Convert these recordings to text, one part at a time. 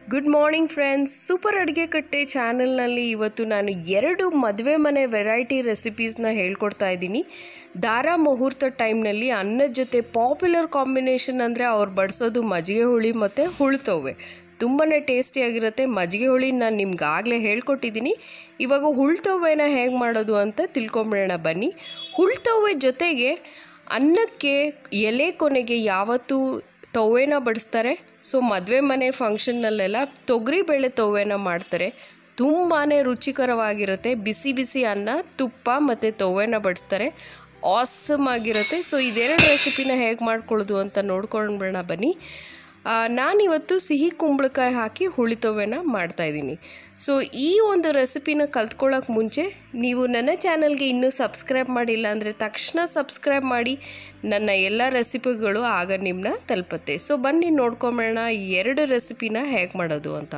good morning friends super ಅಡುಗೆ ಕಟ್ಟೆ ಚಾನಲ್ನಲ್ಲಿ ಇವತ್ತು ನಾನು ಎರಡು ಮದುವೆ ಮನೆ ವೆರೈಟಿ ರೆಸಿಪೀಸ್ನ ಹೇಳ್ಕೊಡ್ತಾ ಇದ್ದೀನಿ ದಾರ ಮುಹೂರ್ತ ಟೈಮ್ನಲ್ಲಿ ಅನ್ನದ ಜೊತೆ ಪಾಪ್ಯುಲರ್ ಕಾಂಬಿನೇಷನ್ ಅಂದರೆ ಅವ್ರು ಬಡಿಸೋದು ಮಜ್ಜಿಗೆ ಹುಳಿ ಮತ್ತು ಹುಳ್ತವೆ ತುಂಬಾ ಟೇಸ್ಟಿಯಾಗಿರುತ್ತೆ ಮಜ್ಜಿಗೆ ಹುಳಿ ನಾನು ನಿಮ್ಗೆ ಆಗಲೇ ಹೇಳ್ಕೊಟ್ಟಿದ್ದೀನಿ ಇವಾಗ ಹುಳ್ತವೆನ ಹೇಗೆ ಮಾಡೋದು ಅಂತ ತಿಳ್ಕೊಂಬಿಡೋಣ ಬನ್ನಿ ಹುಳ್ತವೆ ಜೊತೆಗೆ ಅನ್ನಕ್ಕೆ ಎಲೆ ಕೊನೆಗೆ ಯಾವತ್ತೂ ತವೆನ ಬಡಿಸ್ತಾರೆ ಸೊ ಮದುವೆ ಮನೆ ಫಂಕ್ಷನ್ನಲ್ಲೆಲ್ಲ ತೊಗರಿಬೇಳೆ ತವೆನ ಮಾಡ್ತಾರೆ ತುಂಬಾ ರುಚಿಕರವಾಗಿರುತ್ತೆ ಬಿಸಿ ಬಿಸಿ ಅನ್ನ ತುಪ್ಪ ಮತ್ತು ತವೆನ ಬಡಿಸ್ತಾರೆ ಆಸಮ್ ಆಗಿರುತ್ತೆ ಸೊ ಇದೆರಡು ರೆಸಿಪಿನ ಹೇಗೆ ಮಾಡ್ಕೊಳ್ಳೋದು ಅಂತ ನೋಡ್ಕೊಂಡ್ಬಿಡೋಣ ಬನ್ನಿ ಆ, ನಾನಿವತ್ತು ಸಿಹಿ ಕುಂಬಳಕಾಯಿ ಹಾಕಿ ಹುಳಿತವೆನ ಮಾಡ್ತಾಯಿದ್ದೀನಿ ಸೊ ಈ ಒಂದು ರೆಸಿಪಿನ ಕಲ್ತ್ಕೊಳ್ಳೋಕೆ ಮುಂಚೆ ನೀವು ನನ್ನ ಚಾನಲ್ಗೆ ಇನ್ನೂ ಸಬ್ಸ್ಕ್ರೈಬ್ ಮಾಡಿಲ್ಲ ಅಂದರೆ ತಕ್ಷಣ ಸಬ್ಸ್ಕ್ರೈಬ್ ಮಾಡಿ ನನ್ನ ಎಲ್ಲ ರೆಸಿಪಿಗಳು ಆಗ ನಿಮ್ಮನ್ನ ತಲುಪುತ್ತೆ ಸೊ ಬನ್ನಿ ನೋಡ್ಕೊಂಬೇಡ ಈ ಎರಡು ರೆಸಿಪಿನ ಹೇಗೆ ಮಾಡೋದು ಅಂತ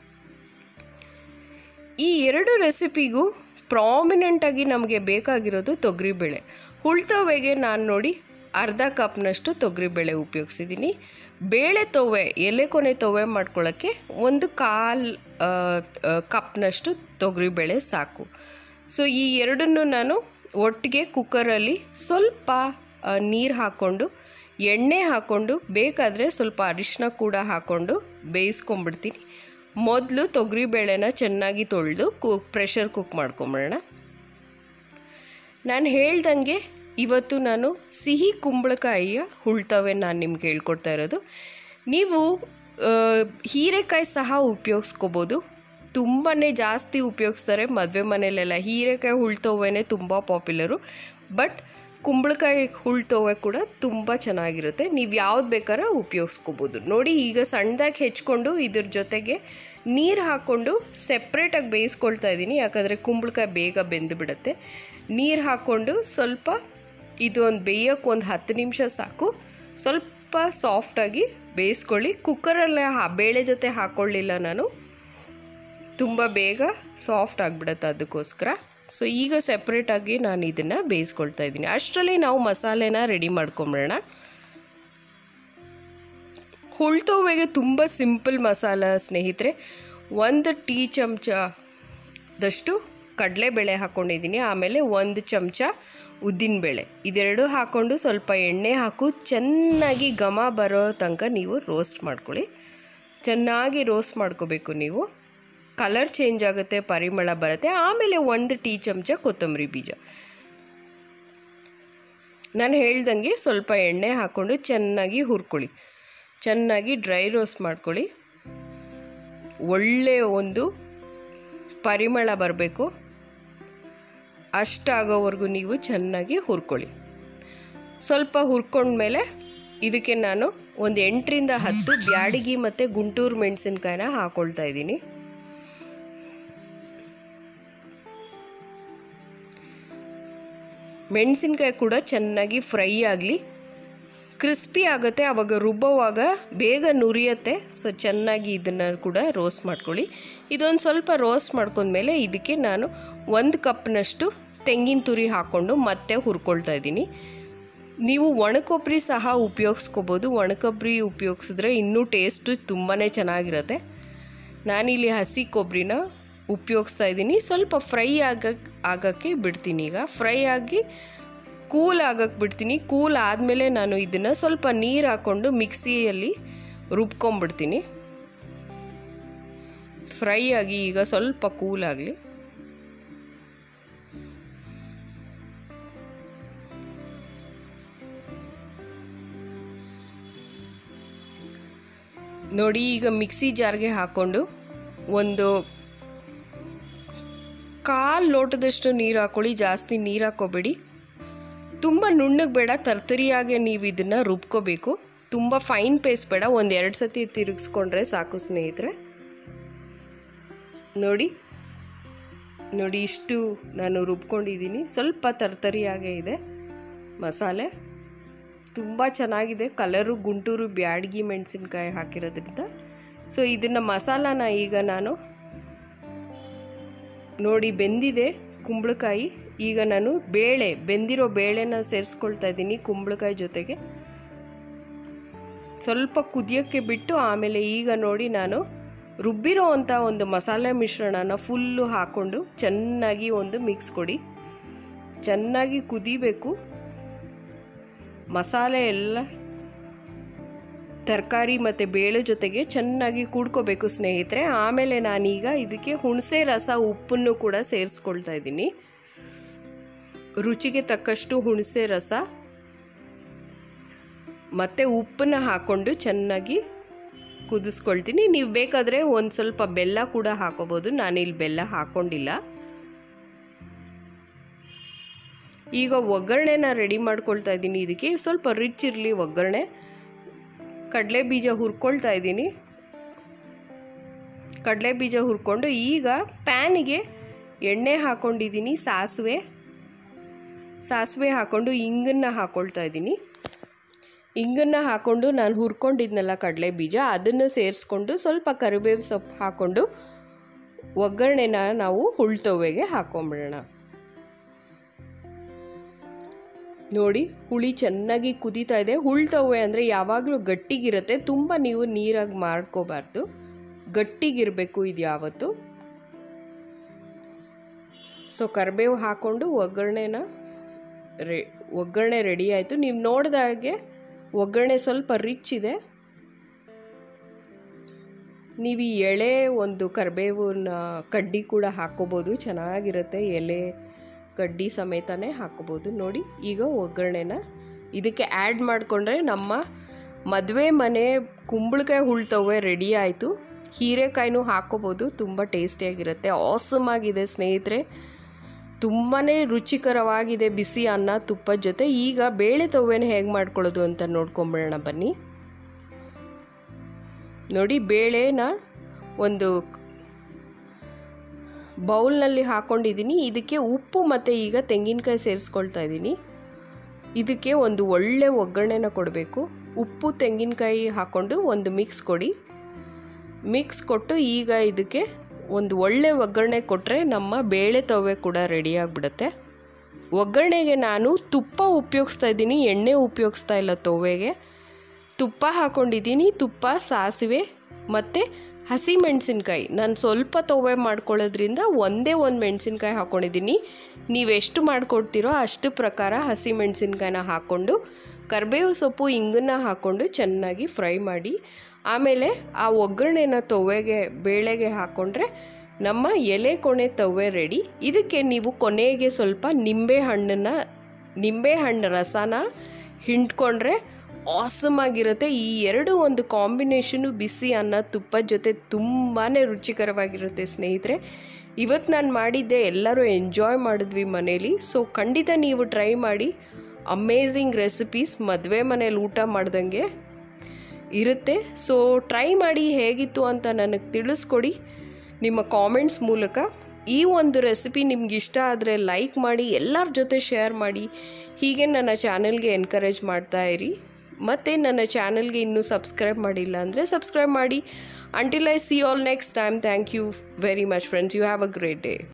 ಈ ಎರಡು ರೆಸಿಪಿಗೂ ಪ್ರಾಮಿನೆಂಟಾಗಿ ನಮಗೆ ಬೇಕಾಗಿರೋದು ತೊಗರಿಬೇಳೆ ಹುಳ್ತವೆಗೆ ನಾನು ನೋಡಿ ಅರ್ಧ ಕಪ್ನಷ್ಟು ತೊಗರಿಬೇಳೆ ಉಪಯೋಗಿಸಿದ್ದೀನಿ ಬೇಳೆ ತೊವೆ ಎಲೆ ಕೊನೆ ತೊವೆ ಮಾಡ್ಕೊಳ್ಳೋಕ್ಕೆ ಒಂದು ಕಾಲು ಕಪ್ನಷ್ಟು ತೊಗರಿಬೇಳೆ ಸಾಕು ಸೊ ಈ ಎರಡನ್ನು ನಾನು ಒಟ್ಟಿಗೆ ಕುಕ್ಕರಲ್ಲಿ ಸ್ವಲ್ಪ ನೀರು ಹಾಕ್ಕೊಂಡು ಎಣ್ಣೆ ಹಾಕ್ಕೊಂಡು ಬೇಕಾದರೆ ಸ್ವಲ್ಪ ಅರಿಶಿನ ಕೂಡ ಹಾಕ್ಕೊಂಡು ಬೇಯಿಸ್ಕೊಂಬಿಡ್ತೀನಿ ಮೊದಲು ತೊಗರಿಬೇಳೆನ ಚೆನ್ನಾಗಿ ತೊಳೆದು ಕು ಪ್ರೆಷರ್ ಕುಕ್ ಮಾಡ್ಕೊಂಬಿಡೋಣ ನಾನು ಹೇಳ್ದಂಗೆ ಇವತ್ತು ನಾನು ಸಿಹಿ ಕುಂಬಳಕಾಯಿಯ ಹುಳ್ತವೆ ನಾನು ನಿಮ್ಗೆ ಹೇಳ್ಕೊಡ್ತಾ ಇರೋದು ನೀವು ಆ, ಹೀರೆಕಾಯಿ ಸಹ ಉಪಯೋಗಿಸ್ಕೋಬೋದು ತುಂಬಾ ಜಾಸ್ತಿ ಉಪಯೋಗಿಸ್ತಾರೆ ಮದುವೆ ಮನೆಯಲ್ಲೆಲ್ಲ ಹೀರೆಕಾಯಿ ಹುಳ್ತವೆನೇ ತುಂಬ ಪಾಪ್ಯುಲರು ಬಟ್ ಕುಂಬಳಕಾಯಿ ಹುಳ್ತವೆ ಕೂಡ ತುಂಬ ಚೆನ್ನಾಗಿರುತ್ತೆ ನೀವು ಯಾವ್ದು ಬೇಕಾದ್ರೆ ಉಪಯೋಗಿಸ್ಕೋಬೋದು ನೋಡಿ ಈಗ ಸಣ್ಣದಾಗಿ ಹೆಚ್ಕೊಂಡು ಇದ್ರ ಜೊತೆಗೆ ನೀರು ಹಾಕ್ಕೊಂಡು ಸೆಪ್ರೇಟಾಗಿ ಬೇಯಿಸ್ಕೊಳ್ತಾ ಇದ್ದೀನಿ ಯಾಕಂದರೆ ಕುಂಬಳಕಾಯಿ ಬೇಗ ಬೆಂದು ಬಿಡುತ್ತೆ ನೀರು ಹಾಕ್ಕೊಂಡು ಸ್ವಲ್ಪ ಇದು ಒಂದು ಬೇಯೋಕ್ಕೆ ಒಂದು ಹತ್ತು ನಿಮಿಷ ಸಾಕು ಸ್ವಲ್ಪ ಸಾಫ್ಟಾಗಿ ಬೇಯಿಸ್ಕೊಳ್ಳಿ ಕುಕ್ಕರಲ್ಲೇ ಹಾ ಬೇಳೆ ಜೊತೆ ಹಾಕ್ಕೊಳ್ಳಿಲ್ಲ ನಾನು ತುಂಬ ಬೇಗ ಸಾಫ್ಟ್ ಆಗಿಬಿಡುತ್ತೆ ಅದಕ್ಕೋಸ್ಕರ ಸೊ ಈಗ ಸೆಪ್ರೇಟಾಗಿ ನಾನು ಇದನ್ನು ಬೇಯಿಸ್ಕೊಳ್ತಾ ಇದ್ದೀನಿ ಅಷ್ಟರಲ್ಲಿ ನಾವು ಮಸಾಲೆನ ರೆಡಿ ಮಾಡ್ಕೊಂಬಿಡೋಣ ಹುಳ್ತೋವೆಗೆ ತುಂಬ ಸಿಂಪಲ್ ಮಸಾಲ ಸ್ನೇಹಿತರೆ ಒಂದು ಟೀ ಚಮಚದಷ್ಟು ಕಡಲೆಬೇಳೆ ಹಾಕ್ಕೊಂಡಿದ್ದೀನಿ ಆಮೇಲೆ ಒಂದು ಚಮಚ ಉದ್ದಿನಬೇಳೆ ಇದೆರಡು ಹಾಕ್ಕೊಂಡು ಸ್ವಲ್ಪ ಎಣ್ಣೆ ಹಾಕು ಚೆನ್ನಾಗಿ ಘಮ ಬರೋ ತನಕ ನೀವು ರೋಸ್ಟ್ ಮಾಡ್ಕೊಳ್ಳಿ ಚೆನ್ನಾಗಿ ರೋಸ್ಟ್ ಮಾಡ್ಕೋಬೇಕು ನೀವು ಕಲರ್ ಚೇಂಜ್ ಆಗುತ್ತೆ ಪರಿಮಳ ಬರುತ್ತೆ ಆಮೇಲೆ ಒಂದು ಟೀ ಚಮಚ ಕೊತ್ತಂಬರಿ ಬೀಜ ನಾನು ಹೇಳ್ದಂಗೆ ಸ್ವಲ್ಪ ಎಣ್ಣೆ ಹಾಕ್ಕೊಂಡು ಚೆನ್ನಾಗಿ ಹುರ್ಕೊಳ್ಳಿ ಚೆನ್ನಾಗಿ ಡ್ರೈ ರೋಸ್ಟ್ ಮಾಡ್ಕೊಳ್ಳಿ ಒಳ್ಳೆಯ ಒಂದು ಪರಿಮಳ ಬರಬೇಕು ಅಷ್ಟಾಗೋವರೆಗೂ ನೀವು ಚೆನ್ನಾಗಿ ಹುರ್ಕೊಳ್ಳಿ ಸ್ವಲ್ಪ ಹುರ್ಕೊಂಡ್ಮೇಲೆ ಇದಕ್ಕೆ ನಾನು ಒಂದು ಎಂಟರಿಂದ ಹತ್ತು ಬ್ಯಾಡಗಿ ಮತ್ತು ಗುಂಟೂರು ಮೆಣಸಿನ್ಕಾಯಿನ ಹಾಕ್ಕೊಳ್ತಾ ಇದ್ದೀನಿ ಮೆಣಸಿನ್ಕಾಯಿ ಕೂಡ ಚೆನ್ನಾಗಿ ಫ್ರೈ ಆಗಲಿ ಕ್ರಿಸ್ಪಿ ಆಗುತ್ತೆ ಆವಾಗ ರುಬ್ಬೋವಾಗ ಬೇಗ ನುರಿಯುತ್ತೆ ಸೊ ಚೆನ್ನಾಗಿ ಇದನ್ನು ಕೂಡ ರೋಸ್ಟ್ ಮಾಡ್ಕೊಳ್ಳಿ ಇದೊಂದು ಸ್ವಲ್ಪ ರೋಸ್ಟ್ ಮಾಡ್ಕೊಂಡ್ಮೇಲೆ ಇದಕ್ಕೆ ನಾನು ಒಂದು ಕಪ್ನಷ್ಟು ತೆಂಗಿನ ತುರಿ ಹಾಕ್ಕೊಂಡು ಮತ್ತೆ ಹುರ್ಕೊಳ್ತಾ ಇದ್ದೀನಿ ನೀವು ಒಣಕೊಬ್ಬರಿ ಸಹ ಉಪಯೋಗಿಸ್ಕೋಬೋದು ಒಣಕೊಬ್ಬರಿ ಉಪಯೋಗಿಸಿದ್ರೆ ಇನ್ನೂ ಟೇಸ್ಟು ತುಂಬಾ ಚೆನ್ನಾಗಿರುತ್ತೆ ನಾನಿಲ್ಲಿ ಹಸಿ ಕೊಬ್ಬರಿನ ಉಪಯೋಗಿಸ್ತಾ ಇದ್ದೀನಿ ಸ್ವಲ್ಪ ಫ್ರೈ ಆಗಕ್ಕೆ ಆಗೋಕ್ಕೆ ಬಿಡ್ತೀನಿ ಈಗ ಫ್ರೈ ಆಗಿ ಕೂಲ್ ಆಗಕ್ಕೆ ಬಿಡ್ತೀನಿ ಕೂಲ್ ಆದಮೇಲೆ ನಾನು ಇದನ್ನು ಸ್ವಲ್ಪ ನೀರು ಹಾಕ್ಕೊಂಡು ಮಿಕ್ಸಿಯಲ್ಲಿ ರುಬ್ಕೊಂಬಿಡ್ತೀನಿ ಫ್ರೈ ಆಗಿ ಈಗ ಸ್ವಲ್ಪ ಕೂಲ್ ಆಗಲಿ ನೋಡಿ ಈಗ ಮಿಕ್ಸಿ ಜಾರ್ಗೆ ಹಾಕ್ಕೊಂಡು ಒಂದು ಕಾಲು ಲೋಟದಷ್ಟು ನೀರು ಹಾಕ್ಕೊಳ್ಳಿ ಜಾಸ್ತಿ ನೀರು ಹಾಕ್ಕೋಬೇಡಿ ತುಂಬ ನುಣ್ಣಗೆ ಬೇಡ ತರ್ತರಿಯಾಗೆ ನೀವು ಇದನ್ನು ರುಬ್ಕೋಬೇಕು ತುಂಬ ಫೈನ್ ಪೇಸ್ಟ್ ಬೇಡ ಒಂದು ಎರಡು ಸತಿ ತಿರುಗಿಸ್ಕೊಂಡ್ರೆ ಸಾಕು ಸ್ನೇಹಿತರೆ ನೋಡಿ ನೋಡಿ ಇಷ್ಟು ನಾನು ರುಬ್ಕೊಂಡಿದ್ದೀನಿ ಸ್ವಲ್ಪ ತರ್ತರಿಯಾಗೇ ಇದೆ ಮಸಾಲೆ ತುಂಬ ಚೆನ್ನಾಗಿದೆ ಕಲರು ಗುಂಟೂರು ಬ್ಯಾಡಗಿ ಮೆಣಸಿನ್ಕಾಯಿ ಹಾಕಿರೋದ್ರಿಂದ ಸೊ ಇದನ್ನು ಮಸಾಲಾನ ಈಗ ನಾನು ನೋಡಿ ಬೆಂದಿದೆ ಕುಂಬಳಕಾಯಿ ಈಗ ನಾನು ಬೇಳೆ ಬೆಂದಿರೋ ಬೇಳೆನ ಸೇರಿಸ್ಕೊಳ್ತಾ ಇದ್ದೀನಿ ಕುಂಬಳಕಾಯಿ ಜೊತೆಗೆ ಸ್ವಲ್ಪ ಕುದಿಯೋಕ್ಕೆ ಬಿಟ್ಟು ಆಮೇಲೆ ಈಗ ನೋಡಿ ನಾನು ರುಬ್ಬಿರೋ ಅಂಥ ಒಂದು ಮಸಾಲೆ ಮಿಶ್ರಣನ ಫುಲ್ಲು ಹಾಕ್ಕೊಂಡು ಚೆನ್ನಾಗಿ ಒಂದು ಮಿಕ್ಸ್ ಕೊಡಿ ಚೆನ್ನಾಗಿ ಕುದಿಬೇಕು ಮಸಾಲೆ ಎಲ್ಲ ತರಕಾರಿ ಮತ್ತು ಬೇಳೆ ಜೊತೆಗೆ ಚೆನ್ನಾಗಿ ಕೂಡ್ಕೋಬೇಕು ಸ್ನೇಹಿತರೆ ಆಮೇಲೆ ನಾನೀಗ ಇದಕ್ಕೆ ಹುಣಸೆ ರಸ ಉಪ್ಪನ್ನು ಕೂಡ ಸೇರಿಸ್ಕೊಳ್ತಾ ಇದ್ದೀನಿ ರುಚಿಗೆ ತಕ್ಕಷ್ಟು ಹುಣಸೆ ರಸ ಮತ್ತು ಉಪ್ಪನ್ನ ಹಾಕ್ಕೊಂಡು ಚೆನ್ನಾಗಿ ಕುದಿಸ್ಕೊಳ್ತೀನಿ ನೀವು ಬೇಕಾದರೆ ಒಂದು ಸ್ವಲ್ಪ ಬೆಲ್ಲ ಕೂಡ ಹಾಕೋಬೋದು ನಾನಿಲ್ಲಿ ಬೆಲ್ಲ ಹಾಕ್ಕೊಂಡಿಲ್ಲ ಈಗ ಒಗ್ಗರಣೆನ ರೆಡಿ ಮಾಡ್ಕೊಳ್ತಾ ಇದ್ದೀನಿ ಇದಕ್ಕೆ ಸ್ವಲ್ಪ ರಿಚ್ ಇರಲಿ ಒಗ್ಗರಣೆ ಕಡಲೆ ಬೀಜ ಹುರ್ಕೊಳ್ತಾ ಇದ್ದೀನಿ ಕಡಲೆ ಬೀಜ ಹುರ್ಕೊಂಡು ಈಗ ಪ್ಯಾನಿಗೆ ಎಣ್ಣೆ ಹಾಕ್ಕೊಂಡಿದ್ದೀನಿ ಸಾಸಿವೆ ಸಾಸಿವೆ ಹಾಕ್ಕೊಂಡು ಇಂಗನ್ನು ಹಾಕ್ಕೊಳ್ತಾ ಇದ್ದೀನಿ ಇಂಗನ್ನು ಹಾಕ್ಕೊಂಡು ನಾನು ಹುರ್ಕೊಂಡಿದ್ನಲ್ಲ ಕಡಲೆ ಬೀಜ ಅದನ್ನು ಸೇರಿಸ್ಕೊಂಡು ಸ್ವಲ್ಪ ಕರಿಬೇವು ಸೊಪ್ಪು ಹಾಕ್ಕೊಂಡು ಒಗ್ಗರಣೆನ ನಾವು ಹುಳ್ತೊವೆಗೆ ಹಾಕೊಂಬಿಡೋಣ ನೋಡಿ ಹುಳಿ ಚೆನ್ನಾಗಿ ಕುದೀತಾ ಇದೆ ಹುಳ್ತವೆ ಅಂದರೆ ಯಾವಾಗಲೂ ಗಟ್ಟಿಗಿರುತ್ತೆ ತುಂಬ ನೀವು ನೀರಾಗಿ ಮಾಡ್ಕೋಬಾರ್ದು ಗಟ್ಟಿಗಿರಬೇಕು ಇದು ಯಾವತ್ತು ಸೊ ಕರಿಬೇವು ಹಾಕ್ಕೊಂಡು ಒಗ್ಗರಣೆನ ರೆ ಒಗ್ಗರಣೆ ರೆಡಿ ಆಯಿತು ನೀವು ನೋಡಿದಾಗೆ ಒಗ್ಗರಣೆ ಸ್ವಲ್ಪ ರಿಚ್ ಇದೆ ನೀವು ಈ ಎಳೆ ಒಂದು ಕರಿಬೇವಿನ ಕಡ್ಡಿ ಕೂಡ ಹಾಕ್ಕೋಬೋದು ಚೆನ್ನಾಗಿರುತ್ತೆ ಎಲೆ ಕಡ್ಡಿ ಸಮೇತನೇ ಹಾಕ್ಕೋಬೋದು ನೋಡಿ ಈಗ ಒಗ್ಗರಣೆನ ಇದಕ್ಕೆ ಆ್ಯಡ್ ಮಾಡಿಕೊಂಡ್ರೆ ನಮ್ಮ ಮದುವೆ ಮನೆ ಕುಂಬಳಕಾಯಿ ಹುಳ್ತವೆ ರೆಡಿ ಆಯಿತು ಹೀರೆಕಾಯಿನೂ ಹಾಕ್ಕೋಬೋದು ತುಂಬ ಟೇಸ್ಟಿಯಾಗಿರುತ್ತೆ ಆಸಮ್ ಆಗಿದೆ ಸ್ನೇಹಿತರೆ ತುಂಬಾ ರುಚಿಕರವಾಗಿದೆ ಬಿಸಿ ಅನ್ನ ತುಪ್ಪದ ಜೊತೆ ಈಗ ಬೇಳೆ ತವ್ವೆನ ಹೇಗೆ ಮಾಡ್ಕೊಳ್ಳೋದು ಅಂತ ನೋಡ್ಕೊಂಬಿಡೋಣ ಬನ್ನಿ ನೋಡಿ ಬೇಳೆನ ಒಂದು ಬೌಲ್ನಲ್ಲಿ ಹಾಕ್ಕೊಂಡಿದ್ದೀನಿ ಇದಕ್ಕೆ ಉಪ್ಪು ಮತ್ತು ಈಗ ತೆಂಗಿನಕಾಯಿ ಸೇರಿಸ್ಕೊಳ್ತಾ ಇದ್ದೀನಿ ಇದಕ್ಕೆ ಒಂದು ಒಳ್ಳೆ ಒಗ್ಗರಣೆನ ಕೊಡಬೇಕು ಉಪ್ಪು ತೆಂಗಿನಕಾಯಿ ಹಾಕ್ಕೊಂಡು ಒಂದು ಮಿಕ್ಸ್ ಕೊಡಿ ಮಿಕ್ಸ್ ಕೊಟ್ಟು ಈಗ ಇದಕ್ಕೆ ಒಂದು ಒಳ್ಳೆ ಒಗ್ಗರಣೆ ಕೊಟ್ಟರೆ ನಮ್ಮ ಬೇಳೆ ತವೆ ಕೂಡ ರೆಡಿ ಆಗಿಬಿಡುತ್ತೆ ಒಗ್ಗರಣೆಗೆ ನಾನು ತುಪ್ಪ ಉಪಯೋಗಿಸ್ತಾ ಇದ್ದೀನಿ ಎಣ್ಣೆ ಉಪಯೋಗಿಸ್ತಾ ಇಲ್ಲ ತವೆಗೆ ತುಪ್ಪ ಹಾಕ್ಕೊಂಡಿದ್ದೀನಿ ತುಪ್ಪ ಸಾಸಿವೆ ಮತ್ತು ಹಸಿ ಮೆಣಸಿನ್ಕಾಯಿ ನಾನು ಸ್ವಲ್ಪ ತವೆ ಮಾಡ್ಕೊಳ್ಳೋದ್ರಿಂದ ಒಂದೇ ಒಂದು ಮೆಣಸಿನ್ಕಾಯಿ ಹಾಕ್ಕೊಂಡಿದ್ದೀನಿ ನೀವೆಷ್ಟು ಮಾಡ್ಕೊಡ್ತೀರೋ ಅಷ್ಟು ಪ್ರಕಾರ ಹಸಿ ಮೆಣಸಿನ್ಕಾಯಿನ ಹಾಕ್ಕೊಂಡು ಕರಿಬೇವು ಸೊಪ್ಪು ಇಂಗನ್ನ ಹಾಕ್ಕೊಂಡು ಚೆನ್ನಾಗಿ ಫ್ರೈ ಮಾಡಿ ಆಮೇಲೆ ಆ ಒಗ್ಗರಣೆನ ತವೆಗೆ ಬೇಳೆಗೆ ಹಾಕ್ಕೊಂಡ್ರೆ ನಮ್ಮ ಎಲೆ ಕೊನೆ ತವೆ ರೆಡಿ ಇದಕ್ಕೆ ನೀವು ಕೊನೆಗೆ ಸ್ವಲ್ಪ ನಿಂಬೆ ಹಣ್ಣನ್ನು ನಿಂಬೆ ಹಣ್ಣು ರಸನ ಹಿಂಡ್ಕೊಂಡ್ರೆ ಆಸಮ್ ಆಗಿರುತ್ತೆ ಈ ಎರಡು ಒಂದು ಕಾಂಬಿನೇಷನು ಬಿಸಿ ಅನ್ನ ತುಪ್ಪದ ಜೊತೆ ತುಂಬಾ ರುಚಿಕರವಾಗಿರುತ್ತೆ ಸ್ನೇಹಿತರೆ ಇವತ್ತು ನಾನು ಮಾಡಿದ್ದೆ ಎಲ್ಲರೂ ಎಂಜಾಯ್ ಮಾಡಿದ್ವಿ ಮನೇಲಿ ಸೊ ಖಂಡಿತ ನೀವು ಟ್ರೈ ಮಾಡಿ ಅಮೇಝಿಂಗ್ ರೆಸಿಪೀಸ್ ಮದುವೆ ಮನೇಲಿ ಊಟ ಮಾಡ್ದಂಗೆ ಇರುತ್ತೆ ಸೊ ಟ್ರೈ ಮಾಡಿ ಹೇಗಿತ್ತು ಅಂತ ನನಗೆ ತಿಳಿಸ್ಕೊಡಿ ನಿಮ್ಮ ಕಾಮೆಂಟ್ಸ್ ಮೂಲಕ ಈ ಒಂದು ರೆಸಿಪಿ ನಿಮ್ಗೆ ಇಷ್ಟ ಆದರೆ ಲೈಕ್ ಮಾಡಿ ಎಲ್ಲರ ಜೊತೆ ಶೇರ್ ಮಾಡಿ ಹೀಗೆ ನನ್ನ ಚಾನಲ್ಗೆ ಎನ್ಕರೇಜ್ ಮಾಡ್ತಾ ಇರಿ ಮತ್ತು ನನ್ನ ಚಾನಲ್ಗೆ ಇನ್ನೂ ಸಬ್ಸ್ಕ್ರೈಬ್ ಮಾಡಿಲ್ಲ ಅಂದರೆ ಸಬ್ಸ್ಕ್ರೈಬ್ ಮಾಡಿ until I see all next time thank you very much friends you have a great day